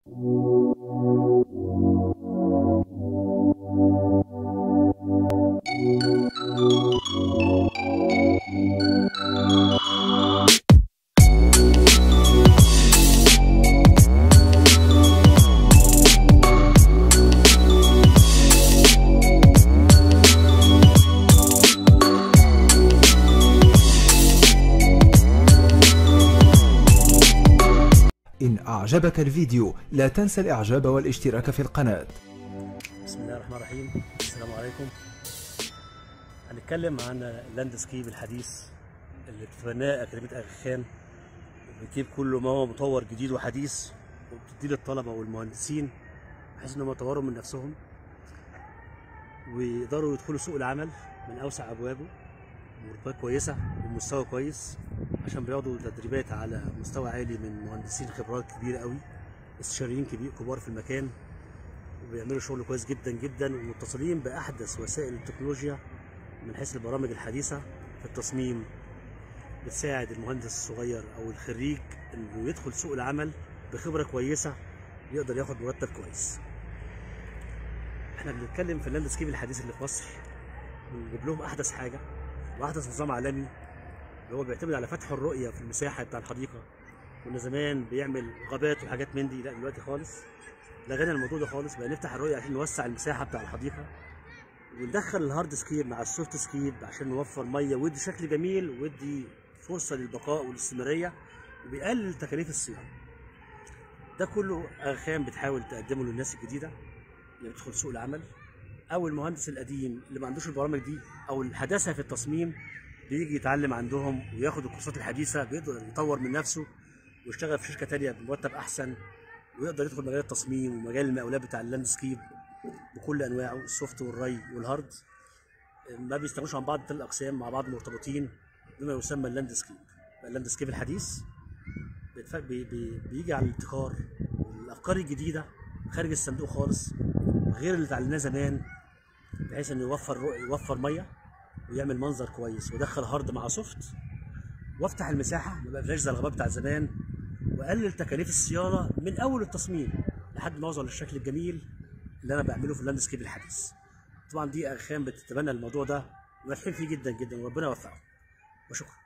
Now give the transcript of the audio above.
إن أعجبك الفيديو لا تنسى الإعجاب والاشتراك في القناة بسم الله الرحمن الرحيم السلام عليكم هنتكلم عن اللاندسكيب الحديث اللي بتتبناه أكاديمية أغا خان بتجيب كل ما هو مطور جديد وحديث وبتديه للطلبة والمهندسين بحيث إنهم يطوروا من نفسهم ويقدروا يدخلوا سوق العمل من أوسع أبوابه مرتبات كويسة ومستوى كويس عشان بياخدوا تدريبات على مستوى عالي من مهندسين خبرات كبيرة قوي استشاريين كبير كبار في المكان وبيعملوا شغل كويس جدا جدا ومتصلين باحدث وسائل التكنولوجيا من حيث البرامج الحديثه في التصميم بتساعد المهندس الصغير او الخريج انه يدخل سوق العمل بخبره كويسه يقدر ياخد مرتب كويس احنا بنتكلم في اللاندسكيب الحديث اللي في مصر بنجيب لهم احدث حاجه واحدث نظام عالمي اللي هو بيعتمد على فتح الرؤيه في المساحه بتاع الحديقه كنا زمان بيعمل غابات وحاجات من دي لا دلوقتي خالص لغينا الموضوع ده خالص بقى نفتح الرؤيه عشان نوسع المساحه بتاع الحديقه وندخل الهارد سكيب مع السوفت سكيب عشان نوفر ميه ودي شكل جميل ودي فرصه للبقاء والاستمراريه وبيقلل تكاليف الصيانه ده كله اغخام بتحاول تقدمه للناس الجديده اللي بتدخل سوق العمل او المهندس القديم اللي ما عندوش البرامج دي او الحداثه في التصميم بيجي يتعلم عندهم وياخد الكورسات الحديثه بيقدر يطور من نفسه ويشتغل في شركه تانية بمرتب احسن ويقدر يدخل مجال التصميم ومجال المقاولات بتاع اللاندسكيب بكل انواعه السوفت والري والهارد ما بيستغنوش عن بعض الثلاث اقسام مع بعض مرتبطين بما يسمى اللاندسكيب اللاندسكيب الحديث بيتف- بي بي بيجي على الابتكار والافكار الجديده خارج الصندوق خالص غير اللي اتعلمناه زمان بحيث انه يوفر رؤ- يوفر ميه ويعمل منظر كويس ويدخل هارد مع سوفت وافتح المساحه ما بقاش زي الغابات بتاع زمان واقلل تكاليف الصيانه من اول التصميم لحد ما اوصل للشكل الجميل اللي انا بعمله في اللاندسكيب الحديث طبعا دي اغخام بتتبنى الموضوع ده وناجحين فيه جدا جدا وربنا يوفقهم وشكرا